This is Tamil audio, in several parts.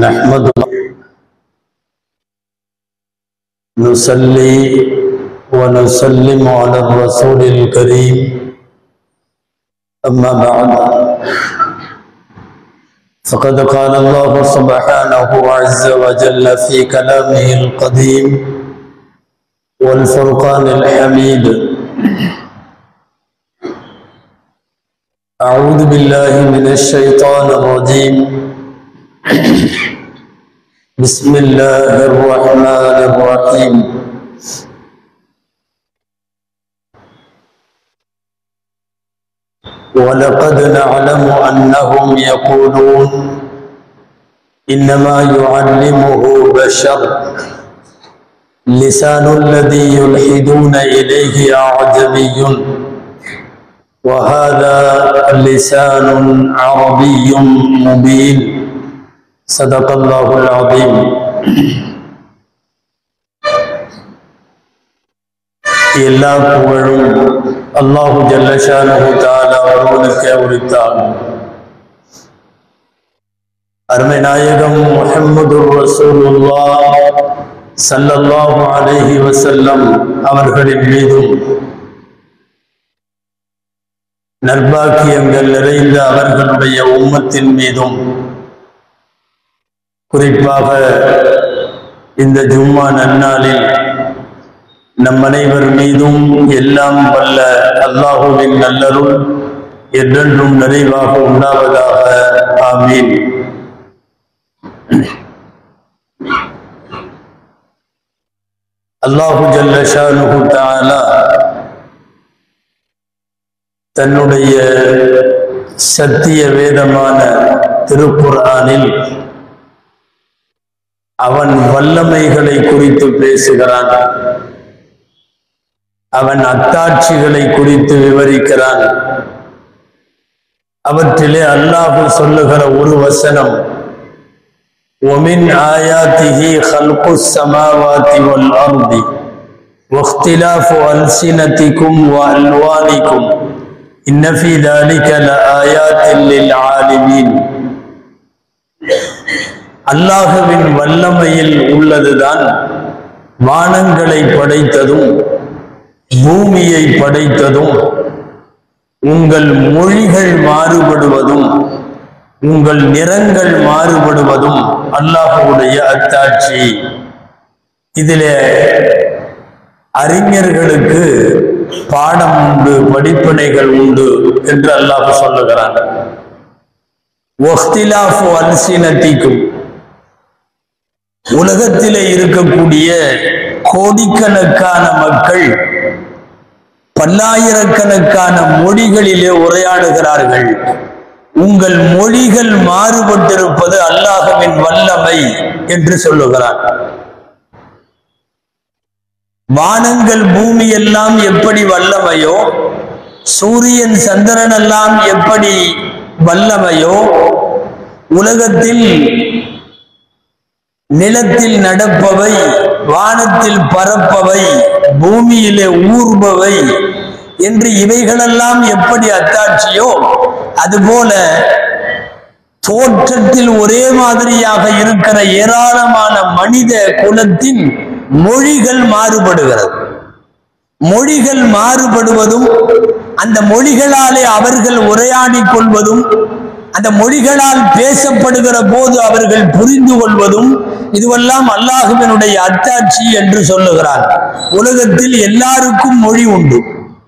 نحمده نصلي ونسلم على الرسول الكريم أما بعد فقد قال الله سبحانه عز وجل في كلامه القديم والفرقان الحميد أعوذ بالله من الشيطان الرجيم بسم الله الرحمن الرحيم ولقد نعلم أنهم يقولون إنما يعلمه بشر لسان الذي يلحدون إليه أعجمي وهذا لسان عربي مبين صدق الله العظيم எல்லா புகழும் அல்லாஹு ஜல்லஷானு தாலா ஒருவனுக்கு உரித்தார் அருமை நாயகம் முஹம்மது ரசூலுல்லா சல்லல்லாஹு அலைஹி வஸல்லம் அவர்களின் மீதும் நற்பாக்கியங்கள் நிறைந்த அவர்களுடைய உம்மத்தின் மீதும் குறிப்பாக இந்த ஜும்மா நன்னாளில் நம் அனைவர் மீதும் எல்லாம் வல்ல அல்லாஹுவின் நல்லருள் என்றென்றும் நிறைவாக உண்டாவதாக ஆமீன் அல்லாஹு ஜல்லஷானு தாலா தன்னுடைய சத்திய வேதமான திருக்குர்ஆனில் அவன் வல்லமைகளை குறித்து பேசுகிறான் அவன் அத்தாட்சிகளை குறித்து விவரிக்கிறான் அவற்றிலே அல்லாஹு சொல்லுகிற ஒரு வசனம் ومن آياته خلق السماوات والأرض واختلاف ألسنتكم وألوانكم إن في ذلك لآيات للعالمين அல்லாஹுவின் வல்லமையில் உள்ளதுதான் வானங்களை படைத்ததும் பூமியை படைத்ததும் உங்கள் மொழிகள் மாறுபடுவதும் உங்கள் நிறங்கள் மாறுபடுவதும் அல்லாஹுடைய அத்தாட்சி இதிலே அறிஞர்களுக்கு பாடம் உண்டு படிப்பினைகள் உண்டு என்று அல்லாஹ் சொல்லுகிறான் அல்சினத்திக்கும் உலகத்திலே இருக்கக்கூடிய கோடிக்கணக்கான மக்கள் பல்லாயிரக்கணக்கான மொழிகளிலே உரையாடுகிறார்கள் உங்கள் மொழிகள் மாறுபட்டிருப்பது அல்லாஹவின் வல்லமை என்று சொல்லுகிறார் வானங்கள் பூமி எல்லாம் எப்படி வல்லமையோ சூரியன் சந்திரன் எல்லாம் எப்படி வல்லமையோ உலகத்தில் நிலத்தில் நடப்பவை வானத்தில் பறப்பவை பூமியிலே ஊர்பவை என்று இவைகளெல்லாம் எப்படி அத்தாட்சியோ அதுபோல தோற்றத்தில் ஒரே மாதிரியாக இருக்கிற ஏராளமான மனித குலத்தின் மொழிகள் மாறுபடுகிறது மொழிகள் மாறுபடுவதும் அந்த மொழிகளாலே அவர்கள் உரையாடி கொள்வதும் அந்த மொழிகளால் பேசப்படுகிற போது அவர்கள் புரிந்து கொள்வதும் இதுவெல்லாம் அல்லாஹுவினுடைய அத்தாட்சி என்று சொல்லுகிறார் உலகத்தில் எல்லாருக்கும் மொழி உண்டு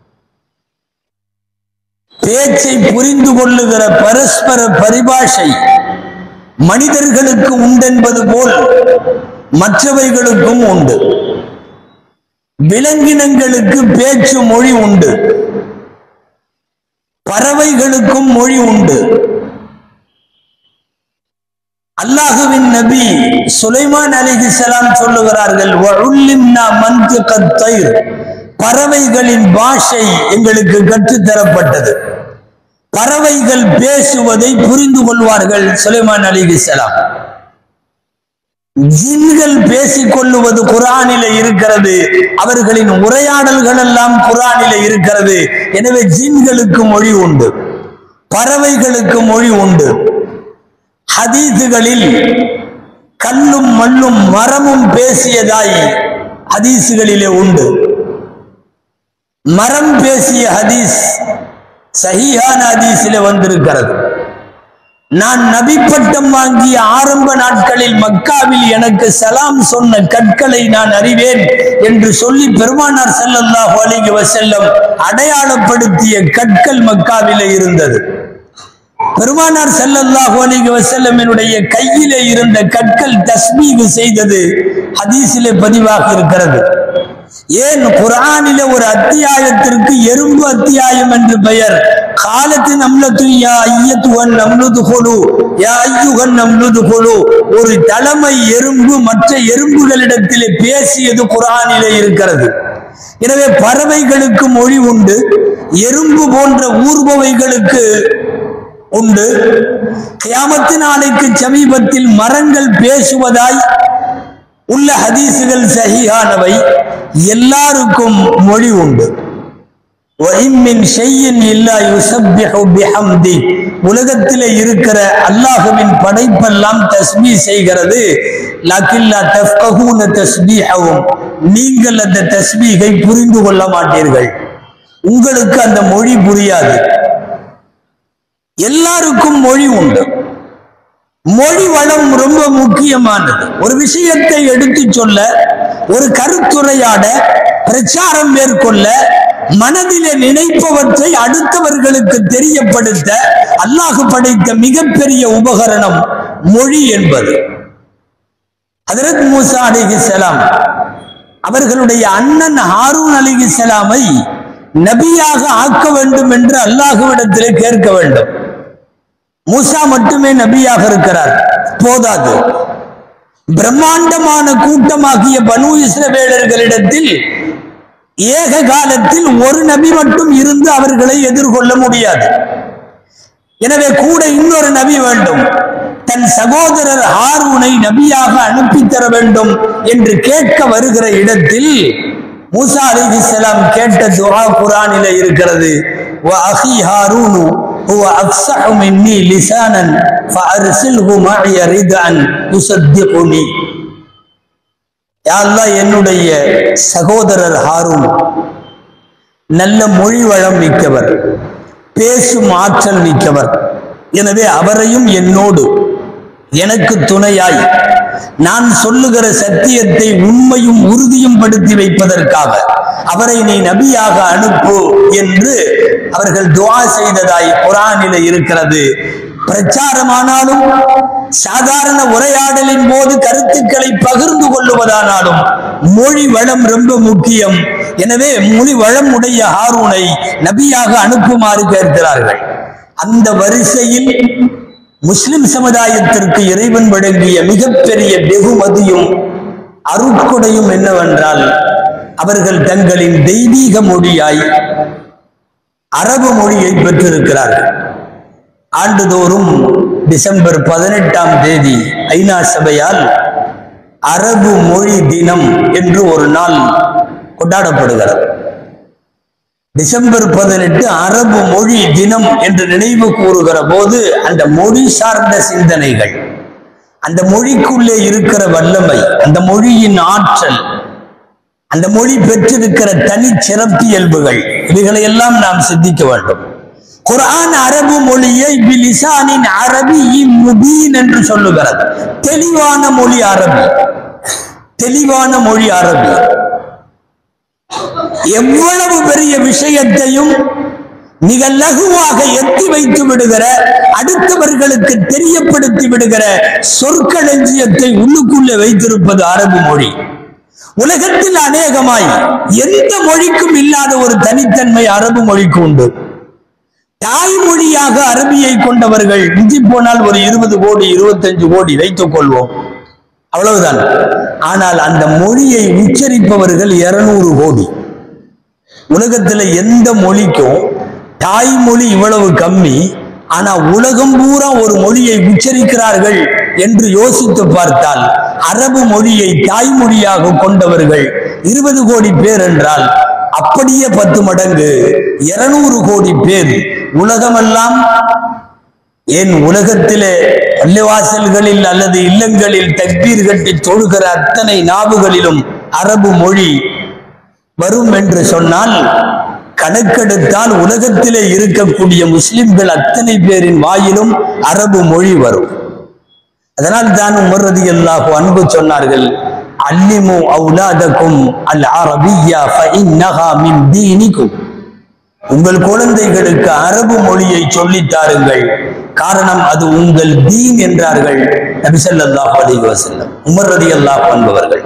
பேச்சை புரிந்து கொள்ளுகிற பரஸ்பர பரிபாஷை மனிதர்களுக்கு உண்டென்பது போல் மற்றவைகளுக்கும் உண்டு விலங்கினங்களுக்கு பேச்சு மொழி உண்டு பறவைகளுக்கும் மொழி உண்டு அல்லாஹுவின் நபி சுலைமான் அலிஹிசலாம் சொல்லுகிறார்கள் பறவைகளின் பாஷை எங்களுக்கு கற்றுத்தரப்பட்டது பறவைகள் பேசுவதை புரிந்து கொள்வார்கள் சுலைமான் அலிஹிசலாம் ஜின்கள் பேசிக் கொள்ளுவது குரானில இருக்கிறது அவர்களின் உரையாடல்கள் எல்லாம் குரானில இருக்கிறது எனவே ஜின்களுக்கு மொழி உண்டு பறவைகளுக்கு மொழி உண்டு ஹதீதுகளில் கல்லும் மண்ணும் மரமும் பேசியதாய் ஹதீசுகளிலே உண்டு மரம் பேசிய ஹதீஸ் சஹீஹான ஹதீஸிலே வந்திருக்கிறது நான் நபி பட்டம் வாங்கிய ஆரம்ப நாட்களில் மக்காவில் எனக்கு சலாம் சொன்ன கற்களை நான் அறிவேன் என்று சொல்லி பெருமானார் ஸல்லல்லாஹு அலைஹி வஸல்லம் அடையாளப்படுத்திய கற்கள் மக்காவிலே இருந்தது பெருமானார் ஸல்லல்லாஹு அலைஹி வஸல்லமினுடைய கையிலே இருந்த கற்கள் தஸ்மீகு செய்தது ஹதீஸிலே பதிவாக இருக்கிறது ஏன் குர்ஆனிலே ஒரு அத்தியாயத்திற்கு எறும்பு அத்தியாயம் என்று பெயர் காலத்தின் அம்லத்து யா ஐயத்துவன் நம்லுது கொழு யா ஐயுகன் நம்லுது கொழு ஒரு தலைமை எறும்பு மற்ற எறும்புகளிடத்திலே பேசியது குர்ஆனிலே இருக்கிறது எனவே பறவைகளுக்கு மொழி உண்டு எறும்பு போன்ற ஊர்பவைகளுக்கு உண்டு கியாமத்து நாளைக்கு சமீபத்தில் மரங்கள் பேசுவதாய் உள்ள ஹதீசுகள் சஹீஹானவை எல்லாருக்கும் மொழி உண்டு وَإِن مِّن شَيْءٍ إِلَّا يُسَبِّحُ بِحَمْدِهِ உலகத்திலே இருக்கிற அல்லாஹுவின் படைப்பெல்லாம் தஸ்பீ செய்கிறது லக்கில்லா தஃப்கஹூன தஸ்பீஹவும் நீங்கள் அந்த தஸ்பீகை புரிந்து கொள்ள மாட்டீர்கள் உங்களுக்கு அந்த மொழி புரியாது எல்லாருக்கும் மொழி உண்டு மொழி வளம் ரொம்ப முக்கியமானது ஒரு விஷயத்தை எடுத்து சொல்ல ஒரு கருத்துரையாட பிரச்சாரம் மேற்கொள்ள மனதிலே நினைப்பவற்றை அடுத்தவர்களுக்கு தெரியப்படுத்த அல்லாஹ் படைத்த மிகப்பெரிய உபகரணம் மொழி என்பது ஹதரத் மூசா அலிஹிசலாம் அவர்களுடைய அண்ணன் ஹாரூன் அலிஹிசலாமை நபியாக ஆக்க வேண்டும் என்று அல்லாஹுவிடத்திலே கேட்க வேண்டும் மூசா மட்டுமே நபியாக இருக்கிறார் போதாது பிரம்மாண்டமான கூட்டமாகிய பனு இஸ்ரவேலர்களிடத்தில் ஏக காலத்தில் ஒரு நபி மட்டும் இருந்து அவர்களை எதிர்கொள்ள முடியாது எனவே கூட இன்னொரு நபி வேண்டும் தன் சகோதரர் ஹாரூனை நபியாக அனுப்பி தர வேண்டும் என்று கேட்க வருகிற இடத்தில் மூசா அலிஹிஸ்ஸலாம் கேட்ட துஆ குர்ஆனிலே இருக்கிறது வ அஹி ஹாரூனு هو أفصح مني لسانا فأرسله معي رضا يصدقني யா அல்லாஹ் என்னுடைய சகோதரர் ஹாரூன் நல்ல மொழி வளம் மிக்கவர் பேசும் ஆற்றல் மிக்கவர் எனவே அவரையும் என்னோடு எனக்கு துணையாய் நான் சொல்லுகிற சத்தியத்தை உண்மையும் உறுதியும் படுத்தி வைப்பதற்காக அவரை நீ நபியாக அனுப்பு என்று அவர்கள் துஆ செய்ததாய் குரானில இருக்கிறது பிரச்சாரமானாலும் சாதாரண உரையாடலின் போது கருத்துக்களை பகிர்ந்து கொள்ளுவதானாலும் மொழி வளம் ரொம்ப முக்கியம் எனவே மொழி வளம் உடைய ஹாரூனை நபியாக அனுப்புமாறு கேட்கிறார்கள் அந்த வரிசையில் முஸ்லிம் சமுதாயத்திற்கு இறைவன் வழங்கிய மிகப்பெரிய வெகுமதியும் அருட்கொடையும் என்னவென்றால் அவர்கள் தங்களின் தெய்வீக மொழியாய் அரபு மொழியை பெற்றிருக்கிறார்கள் ஆண்டுதோறும் டிசம்பர் பதினெட்டாம் தேதி ஐநா சபையால் அரபு மொழி தினம் என்று ஒரு நாள் கொண்டாடப்படுகிறது டிசம்பர் பதினெட்டு அரபு மொழி தினம் என்று நினைவு கூறுகிற போது அந்த மொழி சார்ந்த சிந்தனைகள் அந்த மொழிக்குள்ளே இருக்கிற வல்லமை அந்த மொழியின் ஆற்றல் அந்த மொழி பெற்றிருக்கிற தனி சிறப்பியல்புகள் இவைகளை எல்லாம் நாம் சிந்திக்க வேண்டும் குர்ஆன் அரபு மொழியை பிலிசானின் அரபி முபீன் என்று சொல்லுகிறது தெளிவான மொழி அரபி தெளிவான மொழி அரபி எவ்வளவு பெரிய விஷயத்தையும் மிக லகுவாக எத்தி வைத்து விடுகிற அடுத்தவர்களுக்கு தெரியப்படுத்தி விடுகிற சொற்களஞ்சியத்தை உள்ளுக்குள்ளே வைத்திருப்பது அரபு மொழி உலகத்தில் அநேகமாய் எந்த மொழிக்கும் இல்லாத ஒரு தனித்தன்மை அரபு மொழிக்கு உண்டு தாய்மொழியாக அரபியை கொண்டவர்கள் மிஞ்சி போனால் ஒரு இருபது கோடி இருபத்தஞ்சு கோடி வைத்துக் கொள்வோம் அவ்வளவுதான் ஆனால் அந்த மொழியை உச்சரிப்பவர்கள் இருநூறு கோடி உலகத்துல எந்த மொழிக்கும் தாய்மொழி இவ்வளவு கம்மி ஆனா உலகம் பூரா ஒரு மொழியை உச்சரிக்கிறார்கள் என்று யோசித்து பார்த்தால் அரபு மொழியை தாய்மொழியாக கொண்டவர்கள் இருபது கோடி பேர் என்றால் அப்படியே பத்து மடங்கு இருநூறு கோடி பேர் உலகமெல்லாம் ஏன் உலகத்திலே பள்ளிவாசல்களில் அல்லது இல்லங்களில் தக்பீர் கட்டி தொழுகிற அத்தனை நாவுகளிலும் அரபு மொழி வரும் என்று சொன்னால் கணக்கெடுத்தால் உலகத்திலே இருக்கக்கூடிய முஸ்லிம்கள் அத்தனை பேரின் வாயிலும் அரபு மொழி வரும் அதனால் தான் உமர்றது அல்லாஹு அன்பு சொன்னார்கள் அல்லிமு அவுலாதக்கும் அல் அரபியா ஃபஇன்னஹா மின் தீனிக்கும் உங்கள் குழந்தைகளுக்கு அரபு மொழியை சொல்லித் தாருங்கள் காரணம் அது உங்கள் தீன் என்றார்கள் நபி ஸல்லல்லாஹு அலைஹி வஸல்லம் உமர் ரலியல்லாஹு என்பவர்கள்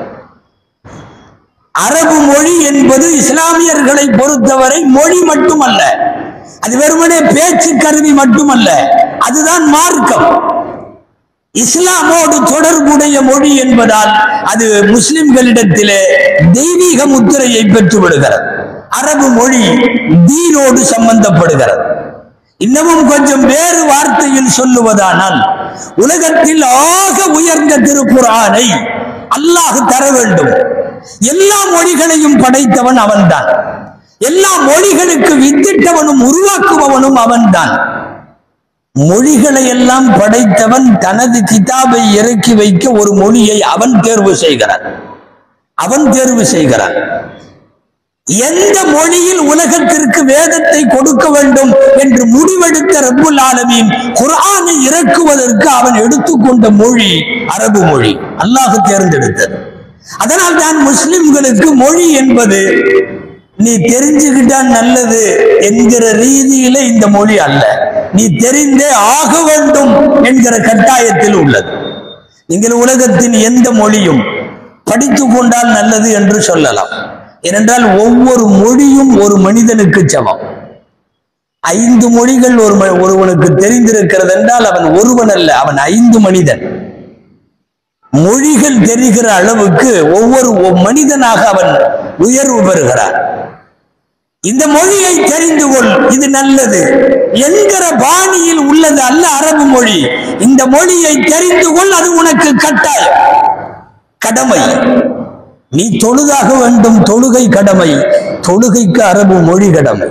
அரபு மொழி என்பது இஸ்லாமியர்களை பொறுத்தவரை மொழி மட்டுமல்ல அது வெறுமனே பேச்சு கருவி மட்டுமல்ல அதுதான் மார்க்கம் இஸ்லாமோடு தொடர்புடைய மொழி என்பதால் அது முஸ்லிம்களிடத்திலே தெய்வீக முத்திரையை பெற்று விடுகிறது அரபு மொழி தீனோடு சம்பந்தப்படுகிறது இன்னமும் கொஞ்சம் வேறு வார்த்தையில் சொல்லுவதானால் உலகத்தில் ஆக உயர்ந்த திருக்குறானை அல்லாஹ் தர வேண்டும் எல்லா மொழிகளையும் படைத்தவன் அவன்தான் எல்லா மொழிகளுக்கு வித்திட்டவனும் உருவாக்குபவனும் அவன்தான் மொழிகளை எல்லாம் படைத்தவன் தனது கிதாபை இறக்கி வைக்க ஒரு மொழியை அவன் தேர்வு செய்கிறான் அவன் தேர்வு செய்கிறான் எந்த மொழியில் உலகத்திற்கு வேதத்தை கொடுக்க வேண்டும் என்று முடிவெடுத்த ரப்புல் ஆலமீன் குர்ஆனை இறக்குவதற்கு அவன் எடுத்துக்கொண்ட மொழி அரபு மொழி அல்லாஹ் தேர்ந்தெடுத்தது அதனால் தான் முஸ்லிம்களுக்கு மொழி என்பது நீ தெரிஞ்சுக்கிட்டா நல்லது என்கிற ரீதியில இந்த மொழி அல்ல நீ தெரிந்தே ஆக வேண்டும் என்கிற கட்டாயத்தில் உள்ளது நீங்கள் உலகத்தின் எந்த மொழியும் படித்துக் கொண்டால் நல்லது என்று சொல்லலாம் ஏனென்றால் ஒவ்வொரு மொழியும் ஒரு மனிதனுக்கு சமம் ஐந்து மொழிகள் ஒரு ம- ஒருவனுக்கு தெரிந்திருக்கிறது என்றால் அவன் ஒருவன் அல்ல அவன் ஐந்து மனிதன் மொழிகள் தெரிகிற அளவுக்கு ஒவ்வொரு ஒ- மனிதனாக அவன் உயர்வு பெறுகிறான் இந்த மொழியை தெரிந்து கொள் இது நல்லது என்கிற பாணியில் உள்ளது அல்ல அரபு மொழி இந்த மொழியை தெரிந்து கொள் அது உனக்கு கட்டாயம் கடமை நீ தொழுதாக வேண்டும் தொழுகை கடமை தொழுகைக்கு அரபு மொழி கடமை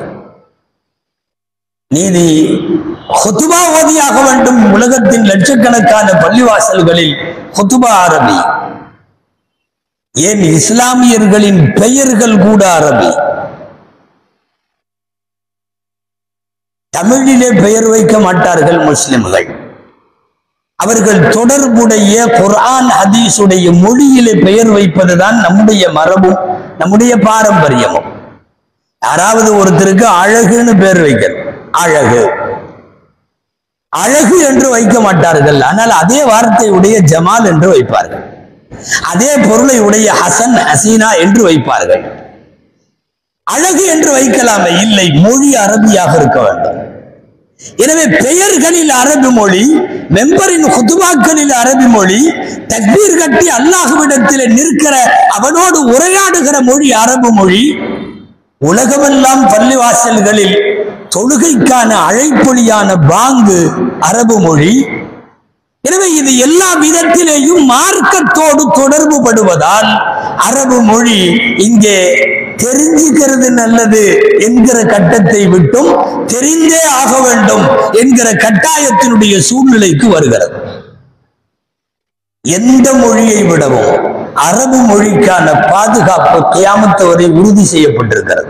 நீதி ஹுத்துபா ஓதியாக வேண்டும் உலகத்தின் லட்சக்கணக்கான பள்ளிவாசல்களில் ஹுத்துபா அரபி ஏன் இஸ்லாமியர்களின் பெயர்கள் கூட அரபி தமிழிலே பெயர் வைக்க மாட்டார்கள் முஸ்லிம்கள் அவர்கள் தொடர்புடைய குர்ஆன் ஹதீஸுடைய மொழியிலே பெயர் வைப்பதுதான் நம்முடைய மரபும் நம்முடைய பாரம்பரியமும் யாராவது ஒருத்தருக்கு அழகுன்னு பேர் வைக்கணும் அழகு அழகு என்று வைக்க மாட்டார்கள் ஆனால் அதே வார்த்தை உடைய ஜமால் என்று வைப்பார்கள் அதே பொருளை உடைய ஹசன் ஹசீனா என்று வைப்பார்கள் அழகு என்று வைக்கலாமே இல்லை மொழி அரபியாக இருக்க வேண்டும் எனவே பெயர்களில் அரபி மொழி மெம்பரின் குதுபாக்களில் அரபி மொழி தக்பீர் கட்டி அல்லாஹுவிடத்தில் நிற்கிற அவனோடு உரையாடுகிற மொழி அரபு மொழி உலகமெல்லாம் பள்ளிவாசல்களில் தொழுகைக்கான அழைப்பொலியான பாங்கு அரபு மொழி எனவே இது எல்லா விதத்திலேயும் மார்க்கத்தோடு தொடர்பு படுவதால் அரபு மொழி இங்கே தெரிஞ்சுக்கிறது நல்லது என்கிற கட்டத்தை விட்டும் தெரிந்தே ஆக வேண்டும் என்கிற கட்டாயத்தினுடைய சூழ்நிலைக்கு வருகிறது எந்த மொழியை விடவும் அரபு மொழிக்கான பாதுகாப்பு கியாமத்து வரை உறுதி செய்யப்பட்டிருக்கிறது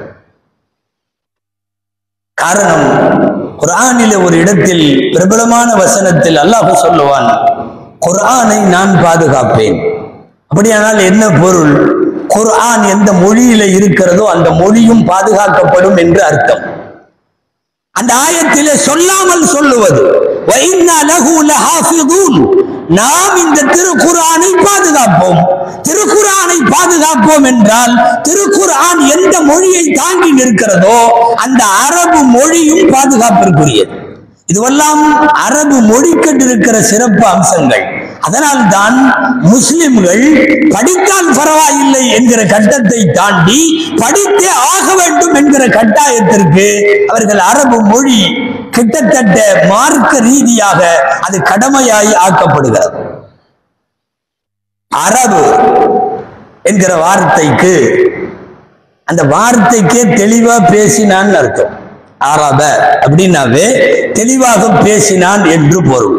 காரணம் குர்ஆனிலே ஒரு இடத்தில் பிரபலமான வசனத்தில் அல்லாஹ் சொல்லுவான் குர்ஆனை நான் பாதுகாப்பேன் அப்படியானால் என்ன பொருள் குர்ஆன் எந்த மொழியில இருக்கிறதோ அந்த மொழியும் பாதுகாக்கப்படும் என்று அர்த்தம் அந்த ஆயத்திலே சொல்லாமல் சொல்லுவது "வஇன்னா லஹு லஹாஃபிதூன்." நாம் இந்த திருக்குர்ஆனை பாதுகாப்போம் திருக்குர்ஆனை பாதுகாப்போம் என்றால் திருக்குர்ஆன் எந்த மொழியை தாங்கி நிற்கிறதோ அந்த அரபு மொழியும் பாதுகாப்பிற்குரியது இதுவெல்லாம் அரபு மொழிக்கட்டிருக்கிற சிறப்பு அம்சங்கள் அதனால் தான் முஸ்லிம்கள் படித்தால் பரவாயில்லை என்கிற கட்டத்தை தாண்டி படித்தே ஆக வேண்டும் என்கிற கட்டாயத்திற்கு அவர்கள் அரபு மொழி கிட்டத்தட்ட மார்க்க ரீதியாக அது கடமையாய் ஆக்கப்படுகிறது அரபு என்கிற வார்த்தைக்கு அந்த வார்த்தைக்கே தெளிவா பேசினான்னு அர்த்தம் அரப அப்படின்னாவே தெளிவாக பேசினான் என்று பொருள்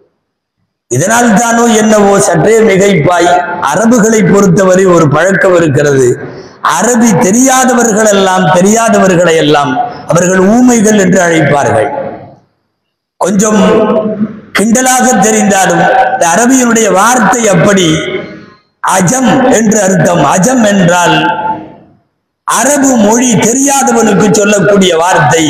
இதனால் தானோ என்னவோ சற்றே மிகைப்பாய் அரபுகளை பொறுத்தவரை ஒரு பழக்கம் இருக்கிறது அரபி தெரியாதவர்கள் எல்லாம் தெரியாதவர்களை எல்லாம் அவர்கள் ஊமைகள் என்று அழைப்பார்கள் கொஞ்சம் கிண்டலாக தெரிந்தாலும் இந்த அரபியினுடைய வார்த்தை அப்படி அஜம் என்று அர்த்தம் அஜம் என்றால் அரபு மொழி தெரியாதவனுக்கு சொல்லக்கூடிய வார்த்தை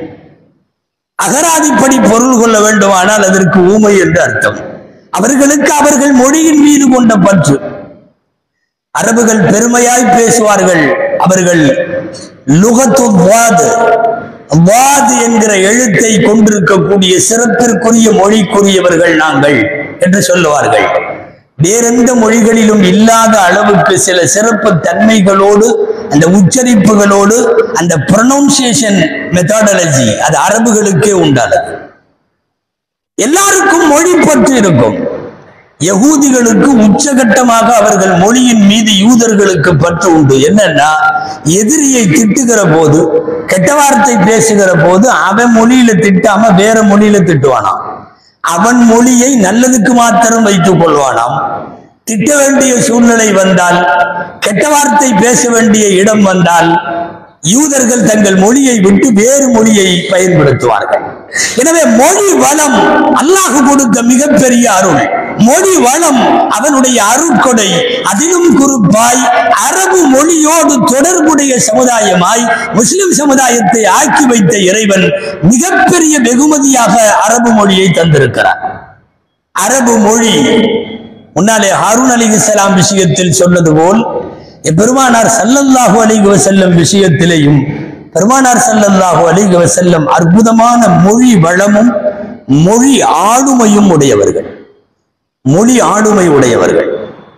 அகராதிப்படி பொருள் கொள்ள வேண்டுமானால் அதற்கு ஊமை என்று அர்த்தம் அவர்களுக்கு அவர்கள் மொழியின் மீது கொண்ட பற்று அரபுகள் பெருமையாய் பேசுவார்கள் அவர்கள் லுகத்து வாது வாது என்கிற எழுத்தை கொண்டிருக்கக்கூடிய சிறப்பிற்குரிய மொழிக்குரியவர்கள் நாங்கள் என்று சொல்லுவார்கள் வேறெந்த மொழிகளிலும் இல்லாத அளவுக்கு சில சிறப்பு தன்மைகளோடு அந்த உச்சரிப்புகளோடு அந்த ப்ரொனவுன்சியேஷன் மெத்தாடாலஜி அது அரபுகளுக்கே உண்டானது எல்லாருக்கும் மொழி பற்று இருக்கும் யகூதிகளுக்கு உச்சகட்டமாக அவர்கள் மொழியின் மீது யூதர்களுக்கு பற்று உண்டு என்னன்னா எதிரியை திட்டுகிற போது கெட்ட வார்த்தை பேசுகிற போது அவன் மொழியில திட்டாம வேற மொழியில திட்டுவானாம் அவன் மொழியை நல்லதுக்கு மாத்திரம் வைத்துக் கொள்வானாம் திட்ட வேண்டிய சூழ்நிலை வந்தால் கெட்ட வார்த்தை பேச வேண்டிய இடம் வந்தால் யூதர்கள் தங்கள் மொழியை விட்டு வேறு மொழியை பயன்படுத்துவார்கள் எனவே மொழி வளம் அல்லாஹ் கொடுத்த மிகப்பெரிய அருள் மொழி வளம் அவனுடைய அருட்கொடை அதிலும் குறிப்பாய் அரபு மொழியோடு தொடர்புடைய சமுதாயமாய் முஸ்லிம் சமுதாயத்தை ஆக்கி வைத்த இறைவன் மிகப்பெரிய வெகுமதியாக அரபு மொழியை தந்திருக்கிறார் அரபு மொழி முன்னாலே ஹாரூன் அலி இஸ்லாம் விஷயத்தில் சொன்னது போல் பெருமானார் சல்லல்லாஹு அலைஹி வஸல்லம் விஷயத்திலேயும் பெருமானார் சல்லல்லாஹு அலைஹி வஸல்லம் அற்புதமான மொழி வளமும் மொழி ஆளுமையும் உடையவர்கள் மொழி ஆளுமை உடையவர்கள்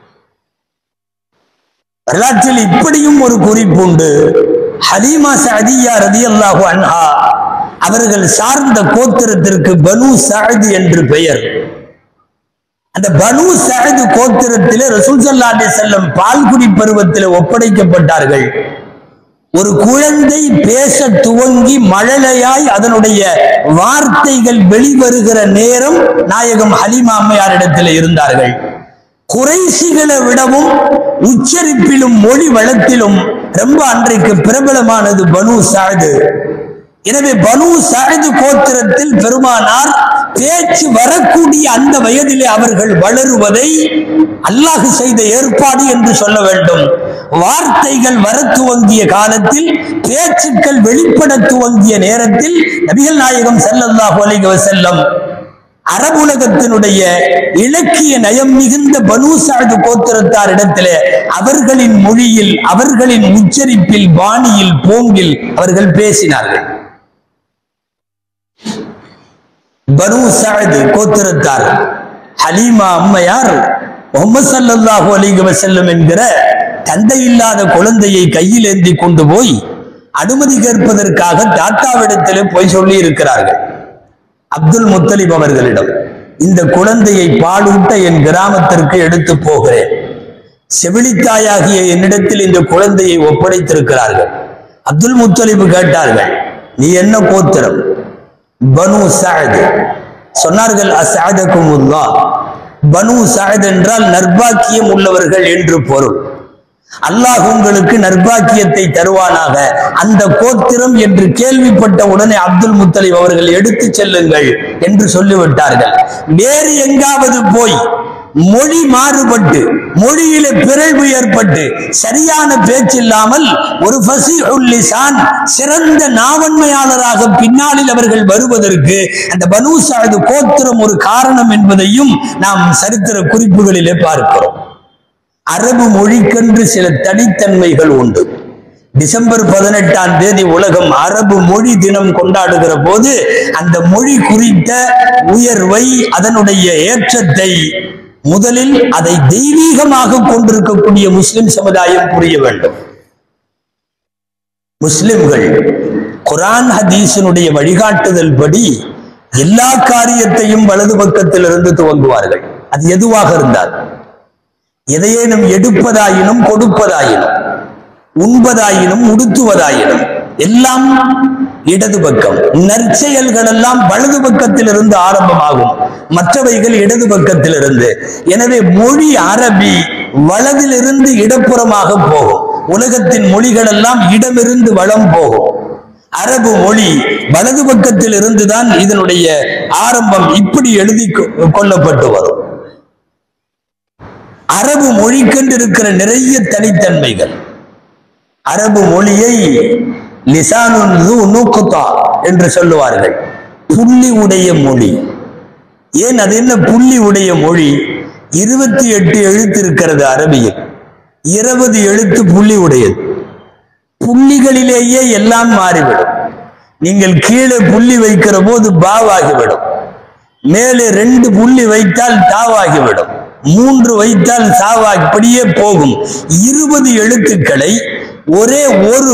வரலாற்றில் இப்படியும் ஒரு குறிப்புண்டு ஹலீமா சஅதியா ரதியல்லாஹு அன்ஹா அவர்கள் சார்ந்த கோத்திரத்திற்கு பனு சஅது என்று பெயர் அந்த பனு சஅது கோத்திரத்திலே ரசூல் ஸல்லல்லாஹு அலைஹி வஸல்லம் பால்குடி பருவத்தில் ஒப்படைக்கப்பட்டார்கள் ஒரு குழந்தை பேச துவங்கி மழலையாய் அதனுடைய வார்த்தைகள் வெளிவருகிற நேரம் நாயகம் ஹலிமா அம்மையாரிடத்தில் இருந்தார்கள் குறைசிகளை விடவும் உச்சரிப்பிலும் மொழி வளத்திலும் ரொம்ப அன்றைக்கு பிரபலமானது பனு சாது எனவே பனு சாது கோத்திரத்தில் பெருமானார் பேச்சு வரக்கூடிய அந்த வயதிலே அவர்கள் வளருவதை அல்லாஹ் செய்த ஏற்பாடு என்று சொல்ல வேண்டும் வார்த்தைகள் வர துவங்கிய காலத்தில் பேச்சுக்கள் வெளிப்பட துவங்கிய நேரத்தில் நபிகள் நாயகம் ஸல்லல்லாஹு அலைஹி வஸல்லம் அரபுலகத்தினுடைய இலக்கிய நயம் மிகுந்த பனு சாது கோத்திரத்தார் இடத்திலே அவர்களின் மொழியில் அவர்களின் உச்சரிப்பில் பாணியில் போங்கில் அவர்கள் பேசினார்கள் பனு சாது கோத்திரத்தார் ஹலீமா அம்மையார் முகமது சல்லல்லாஹு அலைஹி வஸல்லம் என்கிற தந்தை இல்லாத குழந்தையை கையில் ஏந்தி கொண்டு போய் அனுமதி கேட்பதற்காக தாத்தாவிடத்திலே போய் சொல்லி இருக்கிறார்கள் அப்துல் முத்தலிப் அவர்களிடம் இந்த குழந்தையை பாலூட்ட என் கிராமத்திற்கு எடுத்து போகிறேன் செவிலித்தாயாகிய என்னிடத்தில் இந்த குழந்தையை ஒப்படைத்திருக்கிறார்கள் அப்துல் முத்தலிப் கேட்டார்கள் நீ என்ன கோத்திரம் பனு சாத் சொன்னார்கள் அசாதகுமுல்லா பனு சாத் என்றால் நர்பாக்கியம் உள்ளவர்கள் என்று பொருள் அல்லாஹ் உங்களுக்கு நர்பாக்கியத்தை தருவானாக அந்த கோத்திரம் என்று கேள்விப்பட்ட உடனே அப்துல் முத்தலிப் அவர்கள் எடுத்து செல்லுங்கள் என்று சொல்லிவிட்டார்கள் வேறு எங்காவது போய் மொழி மாறுபட்டு மொழியில பிறழ்வு ஏற்பட்டு சரியான பேச்சில்லாமல் ஒரு ஃபசீஹுல் லிசான் சிறந்த நாவன்மையாளராக பின்னாளில் அவர்கள் வருவதற்கு அந்த பனு சாது கோத்திரம் ஒரு காரணம் என்பதையும் நாம் சரித்திர குறிப்புகளிலே பார்க்கிறோம் அரபு மொழிக்கென்று சில தனித்தன்மைகள் உண்டு டிசம்பர் பதினெட்டாம் தேதி உலகம் அரபு மொழி தினம் கொண்டாடுகிற போது அந்த மொழி குறித்த உயர்வை அதனுடைய ஏற்றத்தை முதலில் அதை தெய்வீகமாக கொண்டிருக்கக்கூடிய முஸ்லிம் சமுதாயம் புரிய வேண்டும் முஸ்லிம்கள் குரான் ஹதீஸினுடைய வழிகாட்டுதல் படி எல்லா காரியத்தையும் வலது பக்கத்திலிருந்து துவங்குவார்கள் அது எதுவாக இருந்தால் எதையேனும் எடுப்பதாயினும் கொடுப்பதாயினும் உண்பதாயினும் உடுத்துவதாயினும் எல்லாம் இடது பக்கம் நற்செயல்கள் எல்லாம் வலது பக்கத்தில் இருந்து ஆரம்பமாகும் மற்றவைகள் இடது பக்கத்தில் இருந்து எனவே மொழி அரபி வலதிலிருந்து இடப்புறமாக போகும் உலகத்தின் மொழிகள் எல்லாம் இடமிருந்து வளம் போகும் அரபு மொழி வலது பக்கத்தில் இருந்துதான் இதனுடைய ஆரம்பம் இப்படி எழுதி கொ- கொள்ளப்பட்டு வரும் அரபு மொழிக்கென்று இருக்கிற நிறைய தனித்தன்மைகள் அரபு மொழியை லிசானுன் து நுக்தா என்று சொல்லுவார்கள் புள்ளி உடைய மொழி ஏன் அது என்ன புள்ளி உடைய மொழி இருபத்தி எட்டு எழுத்து இருக்கிறது அரபியில் இருபது எழுத்து புள்ளி உடையது புள்ளிகளிலேயே எல்லாம் மாறிவிடும் நீங்கள் கீழே புள்ளி வைக்கிற போது பாவாகிவிடும் மேலே ரெண்டு புள்ளி வைத்தால் தாவாகிவிடும் மூன்று வைத்தால் சாவா இப்படியே போகும் இருபது எழுத்துக்களை ஒரே ஒரு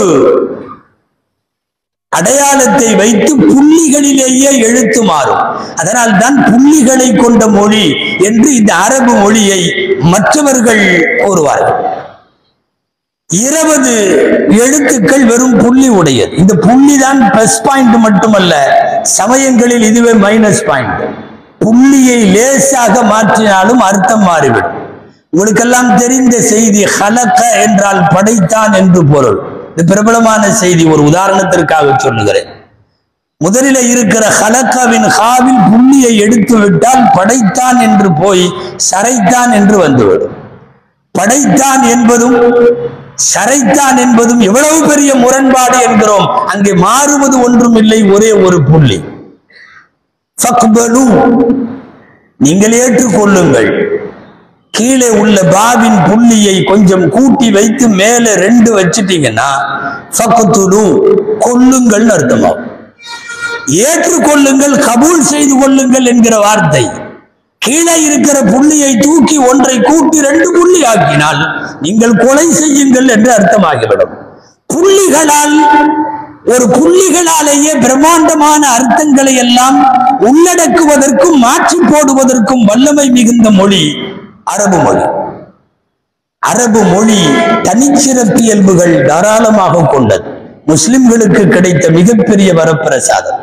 அடையாளத்தை வைத்து புள்ளிகளிலேயே எழுத்து மாறும் அதனால் தான் புள்ளிகளை கொண்ட மொழி என்று இந்த அரபு மொழியை மற்றவர்கள் கூறுவார்கள் இருபது எழுத்துக்கள் வெறும் புள்ளி உடையது இந்த புள்ளி தான் பிளஸ் பாயிண்ட் மட்டுமல்ல சமயங்களில் இதுவே மைனஸ் பாயிண்ட் புள்ளியை லேசாக மாற்றினாலும் அர்த்தம் மாறிவிடும் உங்களுக்கெல்லாம் தெரிந்த செய்தி ஹலக்க என்றால் படைத்தான் என்று பொருள் இது பிரபலமான செய்தி ஒரு உதாரணத்திற்காக சொல்லுகிறேன் முதலில் இருக்கிற ஹலக்காவின் ஹாவில் புள்ளியை எடுத்து விட்டால் படைத்தான் என்று போய் சரைத்தான் என்று வந்துவிடும் படைத்தான் என்பதும் சரைத்தான் என்பதும் எவ்வளவு பெரிய முரண்பாடு என்கிறோம் அங்கே மாறுவது ஒன்றும் இல்லை ஒரே ஒரு புள்ளி ஃபக்பலு. நீங்கள் ஏற்றுக்கொள்ளுங்கள் கீழே உள்ள பாவின் புள்ளியை கொஞ்சம் கூட்டி வைத்து மேலே ரெண்டு வச்சிட்டீங்கன்னா ஃபக்துலு கொல்லுங்கள் அர்த்தமாகும் ஏற்றுக்கொள்ளுங்கள் கபூல் செய்து கொள்ளுங்கள் என்கிற வார்த்தை கீழே இருக்கிற புள்ளியை தூக்கி ஒன்றை கூட்டி ரெண்டு புள்ளி ஆக்கினால் நீங்கள் கொலை செய்யுங்கள் என்று அர்த்தமாகிவிடும் புள்ளிகளால் ஒரு புள்ளிகளாலேயே பிரம்மாண்டமான அர்த்தங்களை எல்லாம் உள்ளடக்குவதற்கும் மாற்றி போடுவதற்கும் வல்லமை மிகுந்த மொழி அரபு மொழி அரபு மொழி தனிச்சிறப்பியல்புகள் தாராளமாக கொண்டது முஸ்லிம்களுக்கு கிடைத்த மிகப்பெரிய வரப்பிரசாதம்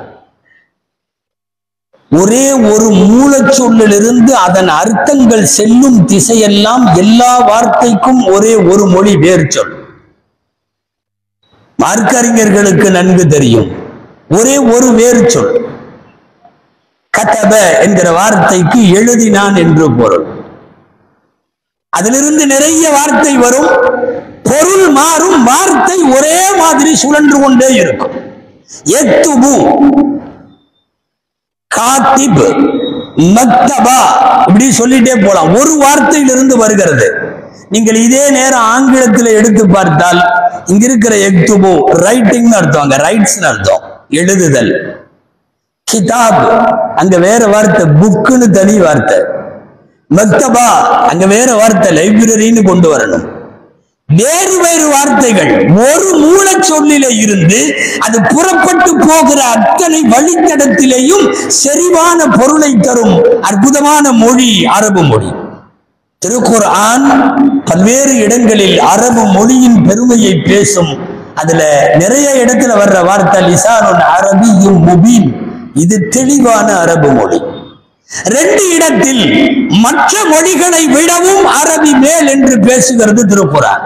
ஒரே ஒரு மூலச்சொல்லிலிருந்து அதன் அர்த்தங்கள் செல்லும் திசையெல்லாம் எல்லா வார்த்தைக்கும் ஒரே ஒரு மொழி வேர் சொல் மார்க்கறிஞர்களுக்கு நன்கு தெரியும் ஒரே ஒரு வேர் சொல் கதப என்கிற வார்த்தைக்கு எழுதினான் என்று பொருள் அதிலிருந்து நிறைய வார்த்தை வரும் பொருள் மாறும் வார்த்தை ஒரே மாதிரி சுழன்று கொண்டே இருக்கும் எத்துபு காத்திப் மக்தபா இப்படி சொல்லிட்டே போலாம் ஒரு வார்த்தையிலிருந்து வருகிறது நீங்கள் இதே நேரம் ஆங்கிலத்தில் எடுத்து பார்த்தால் இங்க இருக்கிற எக்துபு ரைட்டிங் அர்த்தம் அங்க ரைட்ஸ் அர்த்தம் எழுதுதல் கிதாப் அங்க வேற வார்த்தை புக்குன்னு தனி வார்த்தை மக்தபா அங்க வேற வார்த்தை லைப்ரரின்னு கொண்டு வரணும் வேறு வேறு வார்த்தைகள் ஒரு மூலச் சொல்லிலே இருந்து அது புறப்பட்டு போகிற அத்தனை வழித்தடத்திலேயும் செறிவான பொருளை தரும் அற்புதமான மொழி அரபு மொழி திருக்குர்ஆன் பல்வேறு இடங்களில் அரபு மொழியின் பெருமையை பேசும் அதுல நிறைய இடத்துல வர்ற வார்த்தை லிசானுன் அரபியும் முபீன் இது தெளிவான அரபு மொழி ரெண்டு இடத்தில் மற்ற மொழிகளை விடவும் அரபி மேல் என்று பேசுகிறது திருக்குறான்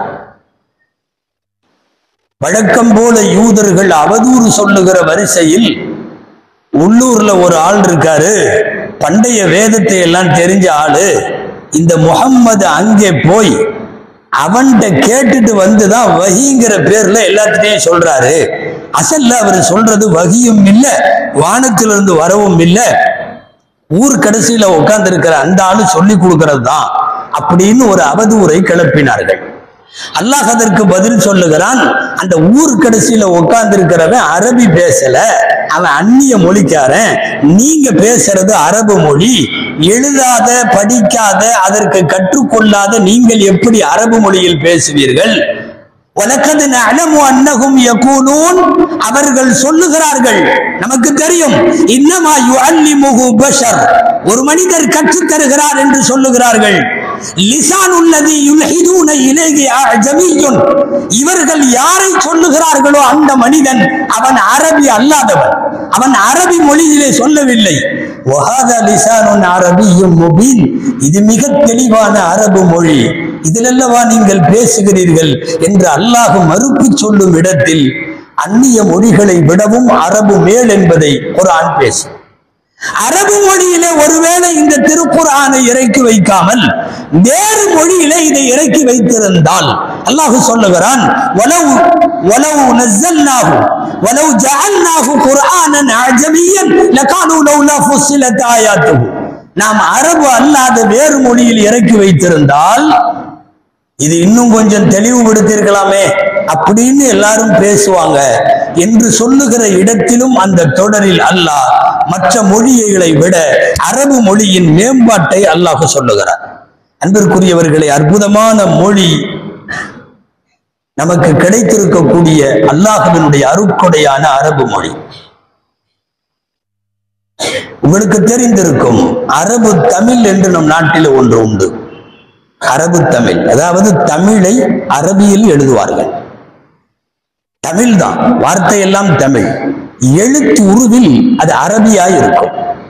வழக்கம் போல யூதர்கள் அவதூறு சொல்லுகிற வரிசையில் உள்ளூர்ல ஒரு ஆள் இருக்காரு பண்டைய வேதத்தை எல்லாம் தெரிஞ்ச ஆளு இந்த முகம்மது அங்கே போய் அவன்கிட்ட கேட்டுட்டு வந்துதான் வகிங்கிற பேர்ல எல்லாத்திட்டையும் சொல்றாரு அசல்ல அவர் சொல்றது வகியும் இல்ல வானத்திலிருந்து வரவும் இல்லை ஊர் கடைசியில உட்கார்ந்து இருக்கிற அந்த ஆளு சொல்லி கொடுக்கிறது தான் அப்படின்னு ஒரு அவதூறை கிளப்பினார்கள் அல்லாஹ் அதற்கு பதில் சொல்லுகிறான் அந்த ஊர் கடைசியில உட்கார்ந்து இருக்கிறவன் அரபி பேசல அவன் அந்நிய மொழிக்காரன் நீங்க பேசுறது அரபு மொழி எழுதாத படிக்காத அதற்கு கற்றுக்கொள்ளாத நீங்கள் எப்படி அரபு மொழியில் பேசுவீர்கள் வலக்கது நலமு அன்னகும் யகூலூன் அவர்கள் சொல்லுகிறார்கள் நமக்கு தெரியும் இன்னமா யுஅல்லிமுஹு பஷர் ஒரு மனிதர் கற்றுத் தருகிறார் என்று சொல்லுகிறார்கள் லிசான் உள்ளதி யுல்ஹிதூன இலேகி அஜமியுன் இவர்கள் யாரை சொல்லுகிறார்களோ அந்த மனிதன் அவன் அரபி அல்லாதவன் அவன் அரபி மொழியிலே சொல்லவில்லை வஹாதா லிசானுன் அரபியும் முபீன் இது மிக தெளிவான அரபு மொழி இதிலல்லவா நீங்கள் பேசுகிறீர்கள் என்று அல்லாஹ் மறுப்பு சொல்லும் இடத்தில் அந்நிய மொழிகளை விடவும் அரபு மேல் என்பதை குர்ஆன் பேசும் அரபு மொழியிலே ஒருவேளை இந்த திருக்குர்ஆனை இறக்கி வைக்காமல் வேறு மொழியிலே இதை இறக்கி வைத்திருந்தால் அல்லாஹ் சொல்லுகிறான் வலவு வலவு நஸ்ஸல்னாஹு வலவு ஜஅல்னாஹு குர்ஆனன் அஜமியன் லகானு லௌலா ஃபுஸ்ஸிலத் ஆயாத்துஹு நாம் அரபு அல்லாத வேறு மொழியில் இறக்கி வைத்திருந்தால் இது இன்னும் கொஞ்சம் தெளிவுபடுத்தியிருக்கலாமே அப்படின்னு எல்லாரும் பேசுவாங்க என்று சொல்லுகிற இடத்திலும் அந்த தொடரில் அல்லாஹ் மற்ற மொழிகளை விட அரபு மொழியின் மேம்பாட்டை அல்லாஹ் சொல்லுகிறார் அன்பிற்குரியவர்களே அற்புதமான மொழி நமக்கு கிடைத்திருக்கக்கூடிய அல்லாஹுவினுடைய அருட்கொடையான அரபு மொழி உங்களுக்கு தெரிந்திருக்கும் அரபு தமிழ் என்று நம் நாட்டில் ஒன்று உண்டு அரபு தமிழ் அதாவது தமிழை அரபியில் எழுதுவார்கள் தமிழ் தான் வார்த்தை எல்லாம் தமிழ் எழுத்து உருவில் அது அரபியா இருக்கும்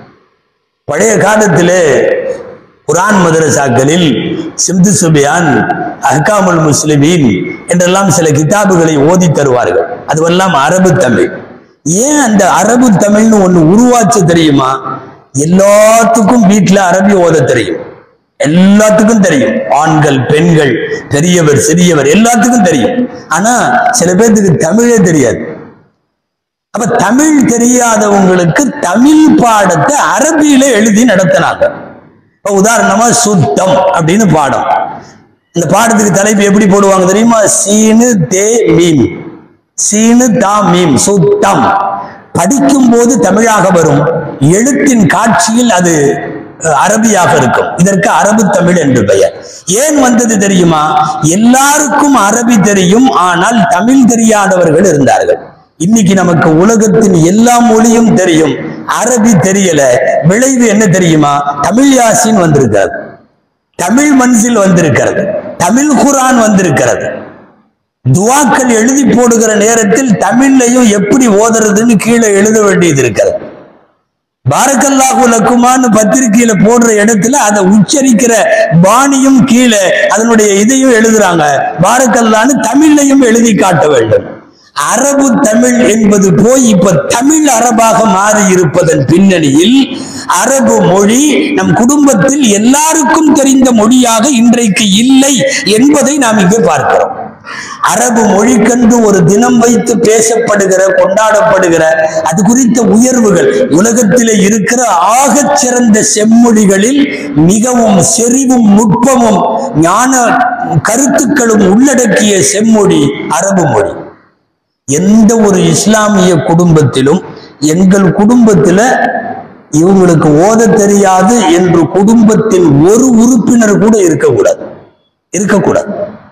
பழைய காலத்திலே குரான் மதரசாக்களில் சிம்து சுபியான் அஹ்காமுல் முஸ்லிமீன் என்றெல்லாம் சில கிதாபுகளை ஓதி தருவார்கள் அதுவெல்லாம் அரபு தமிழ் ஏன் அந்த அரபு தமிழ்னு ஒண்ணு உருவாச்சு தெரியுமா எல்லாத்துக்கும் வீட்டுல அரபி ஓத தெரியும் எல்லாத்துக்கும் தெரியும் ஆண்கள் பெண்கள் பெரியவர் சிறியவர் எல்லாத்துக்கும் தெரியும் ஆனா சில பேர்த்துக்கு தமிழே தெரியாது அப்ப தமிழ் தெரியாதவங்களுக்கு தமிழ் பாடத்தை அரபியில எழுதி நடத்தினாங்க இப்ப உதாரணமா சுத்தம் அப்படின்னு பாடம் இந்த பாடத்துக்கு தலைப்பு எப்படி போடுவாங்க தெரியுமா சீனு தே மீம் சீனு தா மீம் சுத்தம் படிக்கும் போது தமிழாக வரும் எழுத்தின் காட்சியில் அது அஹ், அரபியாக இருக்கும் இதற்கு அரபு தமிழ் என்று பெயர் ஏன் வந்தது தெரியுமா எல்லாருக்கும் அரபி தெரியும் ஆனால் தமிழ் தெரியாதவர்கள் இருந்தார்கள் இன்னைக்கு நமக்கு உலகத்தின் எல்லா மொழியும் தெரியும் அரபி தெரியல விளைவு என்ன தெரியுமா தமிழ் யாசின் வந்திருக்கிறது தமிழ் மன்சில் வந்திருக்கிறது தமிழ் குரான் வந்திருக்கிறது துவாக்கள் எழுதி போடுகிற நேரத்தில் தமிழ்லையும் எப்படி ஓதுறதுன்னு கீழே எழுத வேண்டியது இருக்கிறது பாரக்கல்லாஹு லக்குமான்னு பத்திரிகையில போடுற இடத்துல அதை உச்சரிக்கிற பாணியும் கீழே அதனுடைய இதையும் எழுதுறாங்க பாரக்கல்லான்னு தமிழ்லையும் எழுதி காட்ட வேண்டும் அரபு தமிழ் என்பது போய் இப்ப தமிழ் அரபாக மாறி இருப்பதன் பின்னணியில் அரபு மொழி நம் குடும்பத்தில் எல்லாருக்கும் தெரிந்த மொழியாக இன்றைக்கு இல்லை என்பதை நாம் இங்கே பார்க்கிறோம் அரபு மொழிக்கென்று ஒரு தினம் வைத்து பேசப்படுகிற கொண்டாடப்படுகிற அது குறித்த உயர்வுகள் உலகத்திலே இருக்கிற ஆகச் சிறந்த செம்மொழிகளில் மிகவும் செறிவும் நுட்பமும் ஞான கருத்துக்களும் உள்ளடக்கிய செம்மொழி அரபு மொழி எந்த ஒரு இஸ்லாமிய குடும்பத்திலும் எங்கள் குடும்பத்துல இவங்களுக்கு ஓத தெரியாது என்று குடும்பத்தில் ஒரு உறுப்பினர் கூட இருக்கக்கூடாது இருக்கக்கூடாது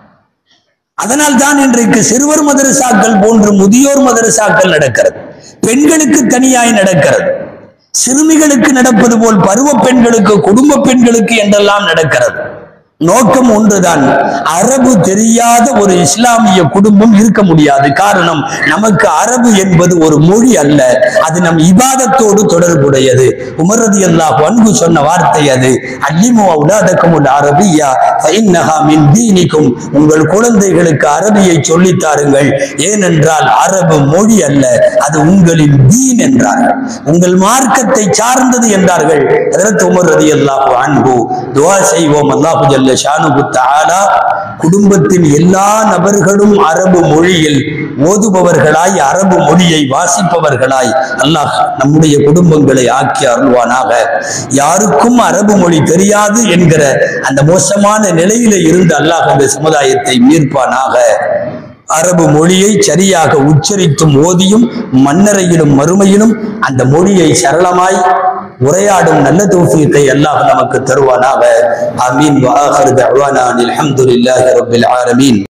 அதனால் தான் இன்றைக்கு சிறுவர் மதரசாக்கள் போன்று முதியோர் மதரசாக்கள் நடக்கிறது பெண்களுக்கு தனியாய் நடக்கிறது சிறுமிகளுக்கு நடப்பது போல் பருவ பெண்களுக்கு குடும்ப பெண்களுக்கு என்றெல்லாம் நடக்கிறது நோக்கம் ஒன்றுதான் அரபு தெரியாத ஒரு இஸ்லாமிய குடும்பம் இருக்க முடியாது காரணம் நமக்கு அரபு என்பது ஒரு மொழி அல்ல அது நம் இபாதத்தோடு தொடர்புடையது உமரதி அல்லாஹ் அன்பு சொன்ன வார்த்தை அது அல்லிமு அவுலாதக்கும் அரபியா ஃபைன்னஹா மின் தீனிக்கும் உங்கள் குழந்தைகளுக்கு அரபியை சொல்லித் தாருங்கள் ஏனென்றால் அரபு மொழி அல்ல அது உங்களின் தீன் என்றார்கள் உங்கள் மார்க்கத்தை சார்ந்தது என்றார்கள் அதற்கு உமர் ரதி அல்லாஹு அன்பு துவா செய்வோம் அல்லாஹு ஜல்ல ஷானுகு தஆலா குடும்பத்தின் எல்லா நபர்களும் அரபு மொழியில் ஓதுபவர்களாய் அரபு மொழியை வாசிப்பவர்களாய் அல்லாஹ் நம்முடைய குடும்பங்களை ஆக்கி அருள்வானாக யாருக்கும் அரபு மொழி தெரியாது என்கிற அந்த மோசமான நிலையில இருந்து அல்லாஹ் அந்த சமுதாயத்தை மீட்பானாக அரபு மொழியை சரியாக உச்சரித்தும் ஓதியும் மன்னரையிலும் மறுமையிலும் அந்த மொழியை சரளமாய் உரையாடும் நல்ல தௌஃபீத்தை அல்லாஹ் நமக்கு தருவானாக ஆமீன் வ ஆஹிரு தஅவானா அனில் ஹம்துலில்லாஹி ரப்பில் ஆலமீன்